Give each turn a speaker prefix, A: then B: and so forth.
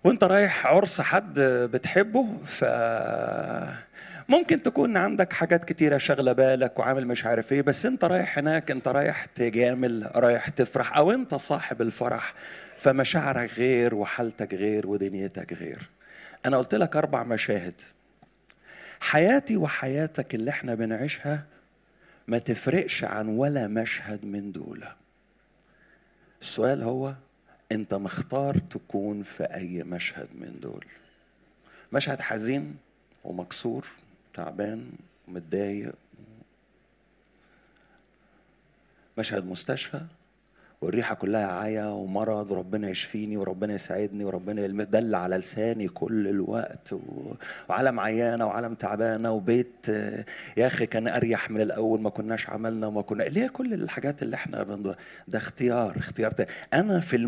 A: وانت رايح عرس حد بتحبه ف ممكن تكون عندك حاجات كتيرة شغلة بالك وعامل مش عارف ايه بس انت رايح هناك انت رايح تجامل رايح تفرح او انت صاحب الفرح فمشاعرك غير وحالتك غير ودنيتك غير انا قلت لك اربع مشاهد حياتي وحياتك اللي احنا بنعيشها ما تفرقش عن ولا مشهد من دول السؤال هو انت مختار تكون في اي مشهد من دول مشهد حزين ومكسور تعبان ومتضايق مشهد مستشفى والريحة كلها عيا ومرض وربنا يشفيني وربنا يسعدني وربنا يلمس ده اللي على لساني كل الوقت و... وعالم عيانة وعالم تعبانة وبيت يا أخي كان أريح من الأول ما كناش عملنا وما كنا ليه كل الحاجات اللي احنا بنض... ده اختيار اختيار تاني. أنا في